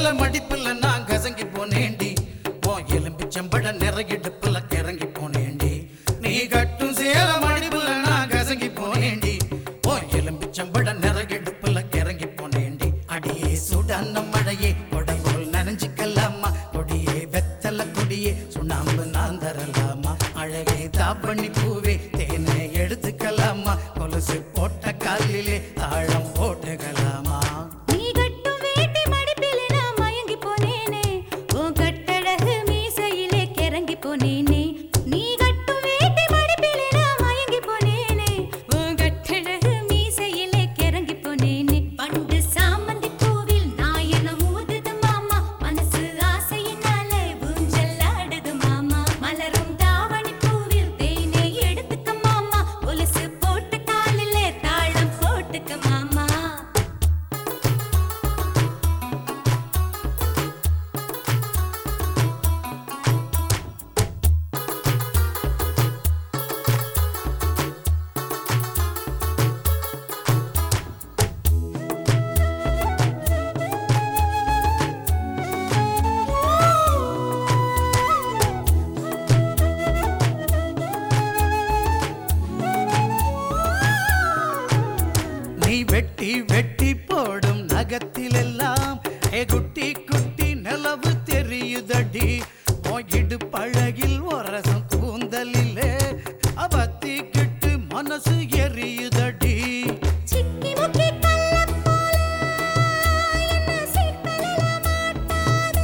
மடிப்புல நான் கசங்கி போனேண்டி ஓ எலும்பிச்சம்பட நிறையிடுப்புல கிறங்கி போனேண்டி நீ கட்டும் சேல மடிப்புல நான் கசங்கி போனேண்டி ஓ எலும்பிச்சம்பட நிறையிடுப்புல கிறங்கி போனேண்டி அடியே சுடான மழையே கொடை போல் நனைஞ்சுக்கலாமா கொடியே வெத்தல கொடியே சுண்ணாம்பு நான் தரலாமா அழகே தாப்பண்ணி பூவே தேனை எடுத்துக்கலாமா கொலுசு போட்ட காலிலே தாழம் போட்டுக்கலாமா நீ கட்டும் வேட்டி மடிப்பிலே நான் மயங்கி போனேனே உன் கட்டழகு மீசையிலே கிறங்கி போனேனே நீ கட்டும் வேட்டி மடிப்பிலே நான் மயங்கி போனேனே உன் கட்டழகு மீசையிலே கிறங்கி போனேனே பண்டு சாமந்தி பூவில் நாயனம் ஊதுது மாமா மனசு ஆசையினாலே ஊஞ்சல் ஆடுது மாமா மலரும் தாவணி பூவில் தேனை எடுத்துக்க மாமா கொலுசு போட்ட காலிலே தாளம் போட்டுக்க மாமா நீ வெட்டி வெட்டி போடும் நகத்திலெல்லாம் ஏ குட்டி குட்டி நிலவு தெரியுதடி போயிடு பழகில் ஒரசம் கூந்தலிலே அவத்தி கிட்டு மனசு எரியுதடி சிக்கி முக்கி கள்ளப் போல என்ன சிக்கலில மாட்டாதே.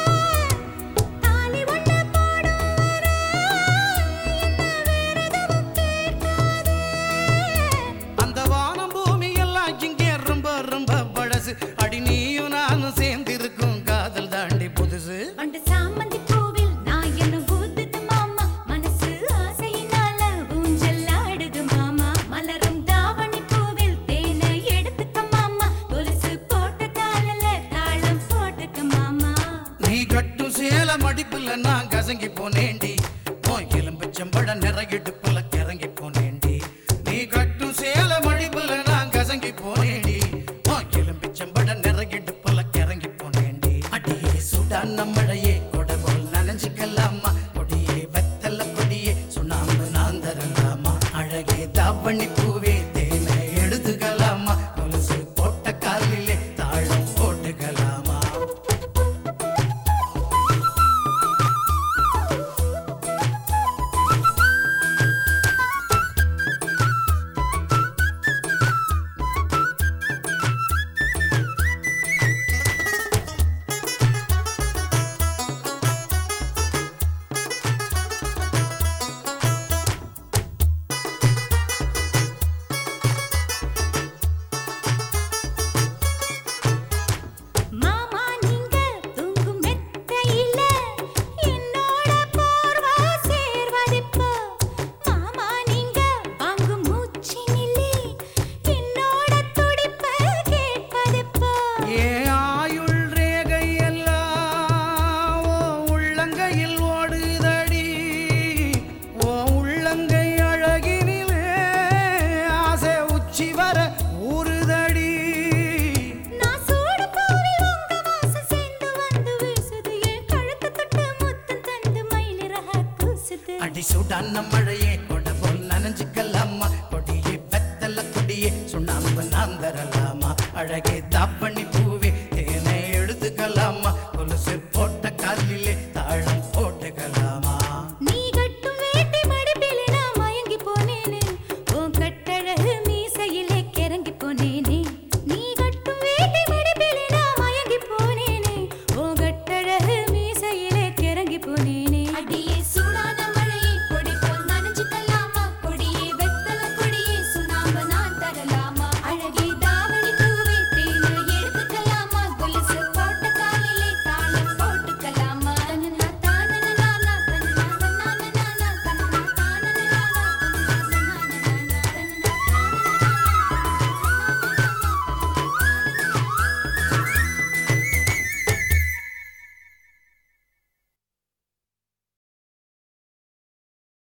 தாலி ஒண்ணு போடும் வரை என்ன வேறெதுவும் கேட்காதே. அந்த வானம் பூமி எல்லாம் இங்கே ரொம்ப ரொம்ப பழசு அடி நீயும் நானும் சேர்ந்திருக்கும் காதல் தாண்டி புதுசு பண்டு சாமந்தி பூவில் நான் என்ன ஊதுது மாமா மனசு ஆசையினால ஊஞ்சல் ஆடுது மாமா மலரும் தாவணி பூவில் தேனை எடுத்துக்க மாமா கொலுசு போட்ட காலில தாளம் போட்டுக்க மாமா நீ கட்டும் சேல மடிப்புல நான் கசங்கி போனேண்டி உன் எலும்புச்சம்பட நிறையிடுப்புல கிறங்கி போனேண்டி நீ கட்டும் சேல மடிப்புல நான் கசங்கி போனேண்டி உன் எலும்புச்சம்பட நிறையிடுப்புல கிறங்கி போனேண்டி அடியே சுடான மழையே கொடை போல் நனைஞ்சுக்கலாமா கொடியே வெத்தல கொடியே சுண்ணாம்பு நான் தரலாமா அழகே தாவணி பூவே தேனை எடுத்துக்கலாமா கொலுசு போட்ட காலிலே தாழம் போட்டுக்கலாமா மாமா நீங்க தூங்கும் மெத்தையில என்னோட போர்வ சேர்வதிப்போ மாமா நீங்க வாங்கும் மூச்சினிலே என்னோட துடிப்பு கேட்பதிப்போ ஏன் ஆயுள் ரேகை எல்லாம் ஓ உள்ளங்கையில் ஓடுதடி ஓ உள்ளங்கை அழகினிலே ஆசை உச்சி வர ஊறுதடி நான் சூடு பூவில் உங்க வாசம் சேர்ந்து வந்து வீசுது என் கழுத்து தொட்டு முத்தம் தந்து மயிலிறக கூசுது அடி சுடான